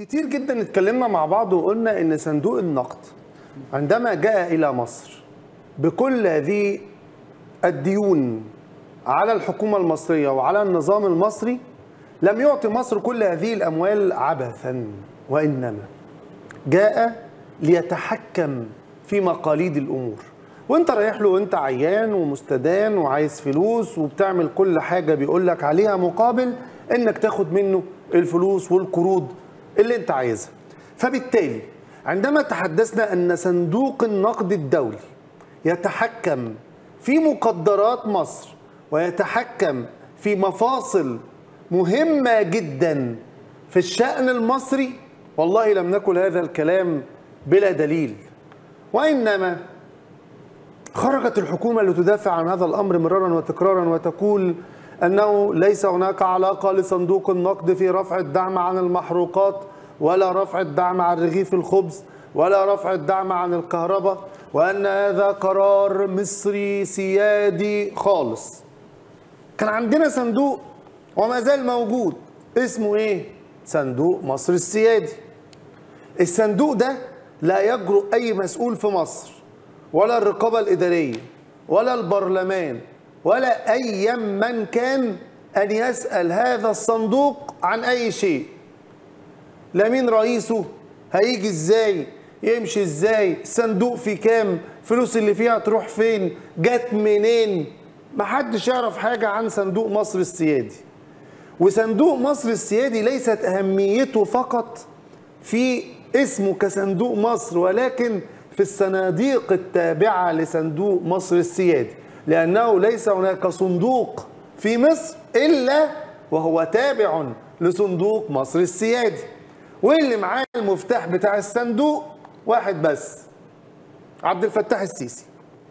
كتير جدا اتكلمنا مع بعض وقلنا ان صندوق النقد عندما جاء الى مصر بكل هذه الديون على الحكومه المصريه وعلى النظام المصري لم يعطي مصر كل هذه الاموال عبثا وانما جاء ليتحكم في مقاليد الامور وانت رايح له وانت عيان ومستدان وعايز فلوس وبتعمل كل حاجه بيقول لك عليها مقابل انك تاخد منه الفلوس والقروض اللي انت عايزها فبالتالي عندما تحدثنا ان صندوق النقد الدولي يتحكم في مقدرات مصر ويتحكم في مفاصل مهمه جدا في الشان المصري والله لم نقل هذا الكلام بلا دليل وانما خرجت الحكومه لتدافع عن هذا الامر مرارا وتكرارا وتقول انه ليس هناك علاقه لصندوق النقد في رفع الدعم عن المحروقات ولا رفع الدعم عن رغيف الخبز ولا رفع الدعم عن الكهرباء وان هذا قرار مصري سيادي خالص كان عندنا صندوق وما زال موجود اسمه ايه صندوق مصر السيادي الصندوق ده لا يجرؤ اي مسؤول في مصر ولا الرقابه الاداريه ولا البرلمان ولا اي من كان ان يسال هذا الصندوق عن اي شيء لا مين رئيسه هيجي ازاي يمشي ازاي الصندوق في كام فلوس اللي فيها تروح فين جت منين محدش يعرف حاجه عن صندوق مصر السيادي وصندوق مصر السيادي ليست اهميته فقط في اسمه كصندوق مصر ولكن في الصناديق التابعه لصندوق مصر السيادي لانه ليس هناك صندوق في مصر الا وهو تابع لصندوق مصر السيادي واللي معاه المفتاح بتاع الصندوق واحد بس عبد الفتاح السيسي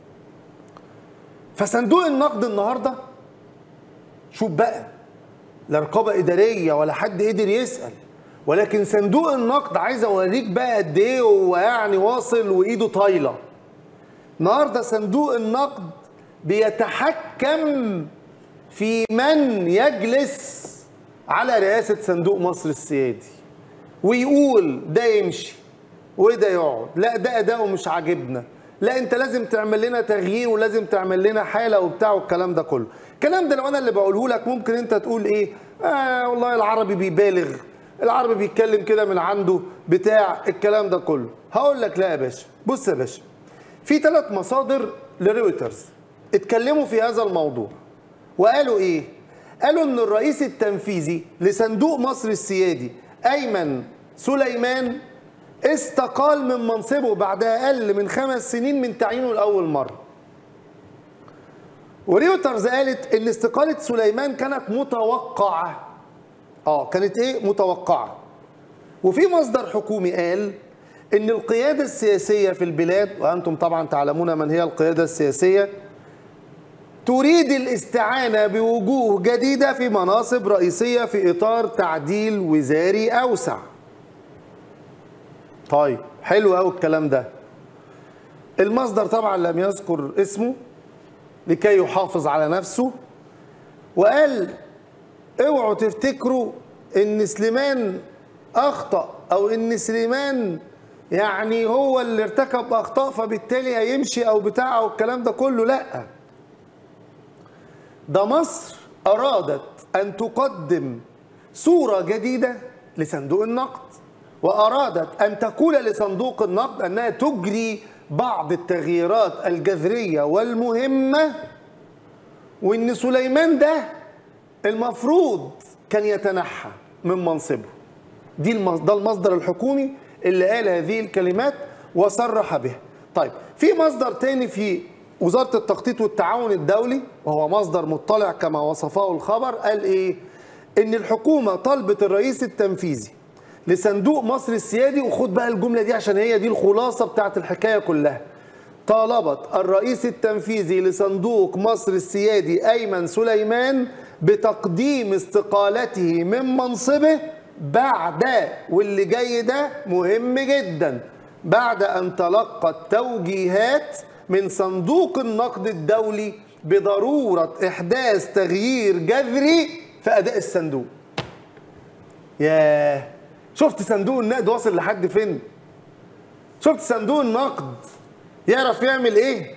فصندوق النقد النهارده شوف بقى لا رقابه اداريه ولا حد قدر يسال ولكن صندوق النقد عايز اوريك بقى قد ايه هو يعني واصل وايده طايله النهارده صندوق النقد بيتحكم في من يجلس على رئاسه صندوق مصر السيادي ويقول ده يمشي وده يقعد لا ده اداؤه مش عاجبنا لا انت لازم تعمل لنا تغيير ولازم تعمل لنا حاله وبتاع والكلام ده كله الكلام ده لو انا اللي بقوله لك ممكن انت تقول ايه آه والله العربي بيبالغ العربي بيتكلم كده من عنده بتاع الكلام ده كله هقول لك لا يا باشا بص يا باشا في ثلاث مصادر لرويترز اتكلموا في هذا الموضوع وقالوا ايه قالوا ان الرئيس التنفيذي لصندوق مصر السيادي ايمن سليمان استقال من منصبه بعد اقل من خمس سنين من تعيينه لاول مره وريوترز قالت ان استقاله سليمان كانت متوقعه اه كانت ايه متوقعه وفي مصدر حكومي قال ان القياده السياسيه في البلاد وانتم طبعا تعلمون من هي القياده السياسيه تريد الاستعانه بوجوه جديده في مناصب رئيسيه في اطار تعديل وزاري اوسع طيب حلو قوي الكلام ده المصدر طبعا لم يذكر اسمه لكي يحافظ على نفسه وقال اوعوا تفتكروا ان سليمان اخطا او ان سليمان يعني هو اللي ارتكب اخطاء فبالتالي هيمشي او بتاع او الكلام ده كله لا ده مصر ارادت ان تقدم صوره جديده لصندوق النقد وارادت ان تقول لصندوق النقد انها تجري بعض التغييرات الجذريه والمهمه وان سليمان ده المفروض كان يتنحى من منصبه دي ده المصدر الحكومي اللي قال هذه الكلمات وصرح بها طيب في مصدر تاني في وزارة التخطيط والتعاون الدولي وهو مصدر مطلع كما وصفه الخبر قال ايه ان الحكومة طلبت الرئيس التنفيذي لصندوق مصر السيادي وخد بقى الجملة دي عشان هي دي الخلاصة بتاعت الحكاية كلها طالبت الرئيس التنفيذي لصندوق مصر السيادي أيمن سليمان بتقديم استقالته من منصبه بعد واللي جاي ده مهم جدا بعد أن تلقت توجيهات من صندوق النقد الدولي بضرورة إحداث تغيير جذري في أداء الصندوق ياه شفت صندوق النقد واصل لحد فين شفت صندوق النقد يعرف يعمل ايه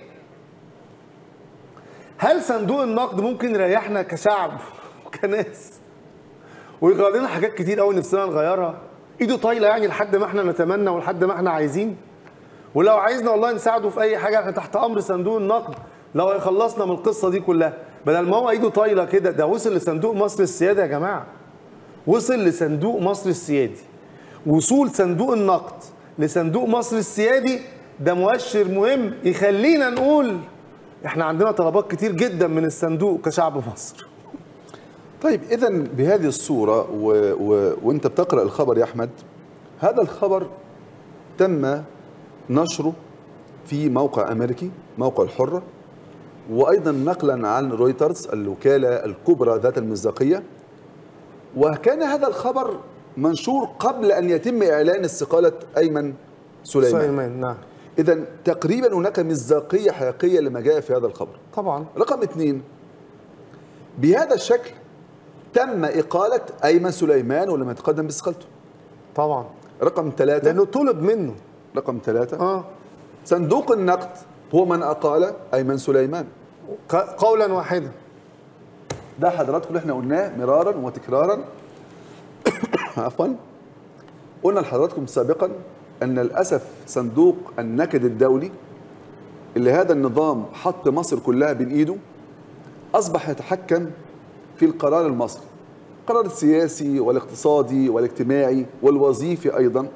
هل صندوق النقد ممكن يريحنا كشعب وكناس ويغير لنا حاجات كتير قوي نفسنا نغيرها ايده طايله يعني لحد ما احنا نتمنى ولحد ما احنا عايزين ولو عايزنا والله نساعده في اي حاجه احنا تحت امر صندوق النقد لو هيخلصنا من القصه دي كلها بدل ما هو ايده طايله كده ده وصل لصندوق مصر السيادي يا جماعه وصل لصندوق مصر السيادي وصول صندوق النقد لصندوق مصر السيادي ده مؤشر مهم يخلينا نقول احنا عندنا طلبات كتير جدا من الصندوق كشعب مصر طيب اذا بهذه الصوره و... و... وانت بتقرا الخبر يا احمد هذا الخبر تم نشره في موقع امريكي موقع الحره وايضا نقلا عن رويترز الوكاله الكبرى ذات المصداقيه وكان هذا الخبر منشور قبل ان يتم اعلان استقاله ايمن سليمان, سليمان نعم اذا تقريبا هناك مصداقيه حقيقيه لما جاء في هذا الخبر طبعا رقم اثنين بهذا الشكل تم إقالة أيمن سليمان ولم يتقدم باستقالته طبعا رقم ثلاثة لانه طلب منه رقم ثلاثة اه صندوق النقد هو من أقال أيمن سليمان ق- قولا واحدا ده حضراتكم اللي احنا قلناه مرارا وتكرارا عفوا قلنا لحضراتكم سابقا ان للاسف صندوق النكد الدولي اللي هذا النظام حط مصر كلها بين ايده اصبح يتحكم في القرار المصري القرار السياسي والاقتصادي والاجتماعي والوظيفي ايضا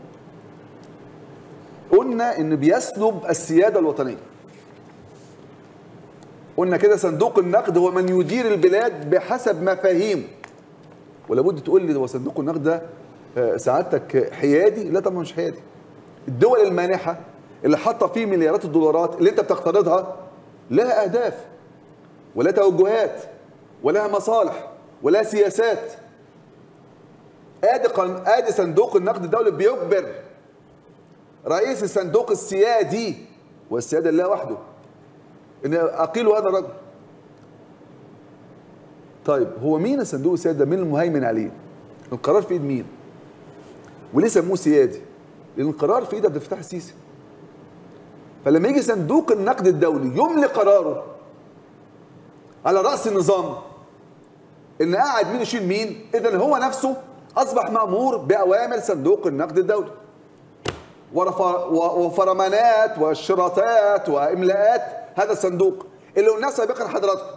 قلنا ان بيسلب السياده الوطنيه قلنا كده صندوق النقد هو من يدير البلاد بحسب مفاهيم ولابد تقول لي هو صندوق النقد ده آه، سعادتك حيادي لا طبعا مش حيادي الدول المانحه اللي حاطه فيه مليارات الدولارات اللي انت بتقترضها لها اهداف ولا توجهات ولها مصالح ولا سياسات ادي قن- ادي صندوق النقد الدولي بيجبر رئيس الصندوق السيادي والسياده لله وحده ان اقيلوا هذا الرجل طيب هو مين الصندوق السيادي ده مين المهيمن عليه القرار في ايد مين وليه سموه سيادي لان القرار في ايد عبد الفتاح السيسي فلما يجي صندوق النقد الدولي يملي قراره على راس النظام ان قاعد مين يشيل مين اذا هو نفسه اصبح مامور باوامر صندوق النقد الدولي ورف- و- وفرمانات وشراطات واملاءات هذا الصندوق اللي قلناه سابقا حضراتكم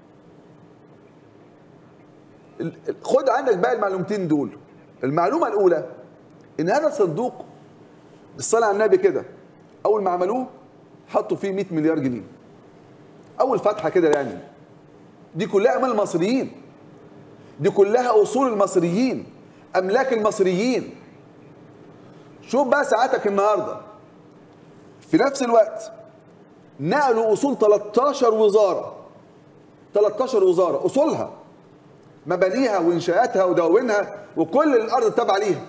ال- ال- خد عندك بقى المعلومتين دول المعلومه الاولى ان هذا الصندوق بالصلاه على النبي كده اول ما عملوه حطوا فيه 100 مليار جنيه اول فتحه كده يعني دي كلها اموال المصريين دي كلها اصول المصريين املاك المصريين شوف بقى ساعتك النهارده في نفس الوقت نقلوا اصول 13 وزاره 13 وزاره اصولها مبانيها وانشاءاتها ودواوينها وكل الارض تابعه ليها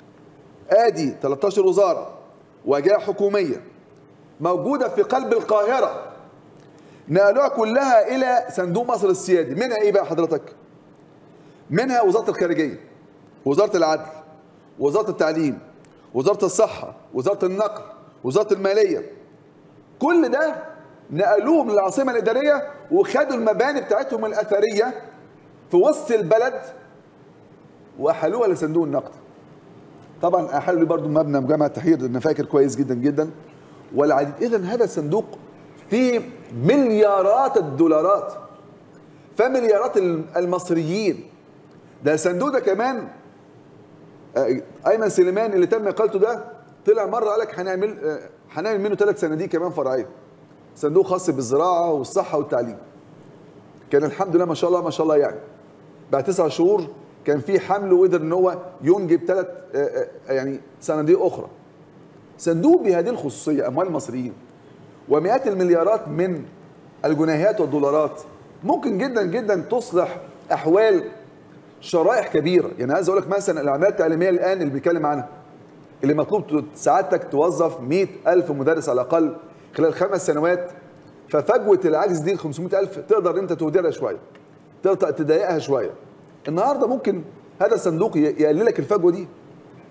ادي 13 وزاره وجهه حكوميه موجوده في قلب القاهره نقلوها كلها الى صندوق مصر السيادي منها ايه بقى حضرتك منها وزاره الخارجيه وزاره العدل وزاره التعليم وزاره الصحه وزاره النقل وزاره الماليه كل ده نقلوه من العاصمه الاداريه وخدوا المباني بتاعتهم الاثريه في وسط البلد واحالوها لصندوق النقد طبعا احالوا لي برضو مبنى جامعه التحرير انا فاكر كويس جدا جدا والعديد اذا هذا الصندوق فيه مليارات الدولارات فمليارات المصريين ده الصندوق ده كمان آه، ايمن سليمان اللي تم اقالته ده طلع مره قال لك هنعمل آه، هنعمل منه ثلاث صناديق كمان فرعيه صندوق خاص بالزراعه والصحه والتعليم كان الحمد لله ما شاء الله ما شاء الله يعني بعد تسع شهور كان في حمل وقدر ان هو ينجب ثلاث يعني صناديق اخرى صندوق بهذه الخصوصيه اموال المصريين ومئات المليارات من الجنيهات والدولارات ممكن جدا جدا تصلح احوال شرائح كبيره يعني عايز اقول لك مثلا العمليات التعليميه الان اللي بيتكلم عنها اللي مطلوب سعادتك توظف 100000 مدرس على الاقل خلال خمس سنوات ففجوه العجز دي ال 500000 تقدر انت تهدرها شويه تقدر تضايقها شويه النهارده ممكن هذا الصندوق ي- يقلل لك الفجوه دي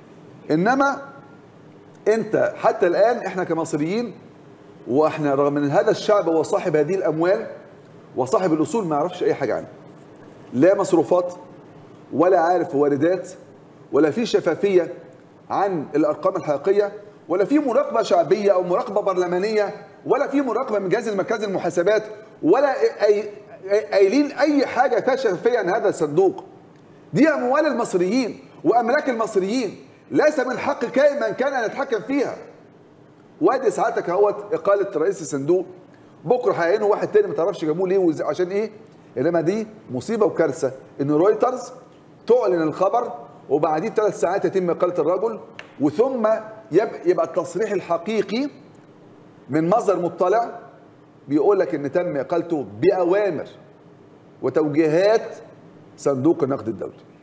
انما انت حتى الان احنا كمصريين واحنا رغم ان هذا الشعب هو صاحب هذه الاموال وصاحب الاصول ما يعرفش اي حاجه عنها لا مصروفات ولا عارف واردات ولا في شفافيه عن الارقام الحقيقيه ولا في مراقبه شعبيه او مراقبه برلمانيه ولا في مراقبه من جهاز المركزي للمحاسبات ولا أي- أي- قايلين اي حاجه فيها شفافيه عن هذا الصندوق دي اموال المصريين واملاك المصريين ليس من حق كائن من كان ان يتحكم فيها وادي ساعتك اهوت اقاله رئيس الصندوق بكره هيعينوا واحد تاني ما تعرفش جابوه ليه وإز- عشان ايه انما دي مصيبه وكارثه ان رويترز تعلن الخبر وبعديه ثلاث ساعات يتم اقاله الرجل وثم يب- يبقى التصريح الحقيقي من مصدر مطلع بيقول لك ان تم اقالته باوامر وتوجيهات صندوق النقد الدولي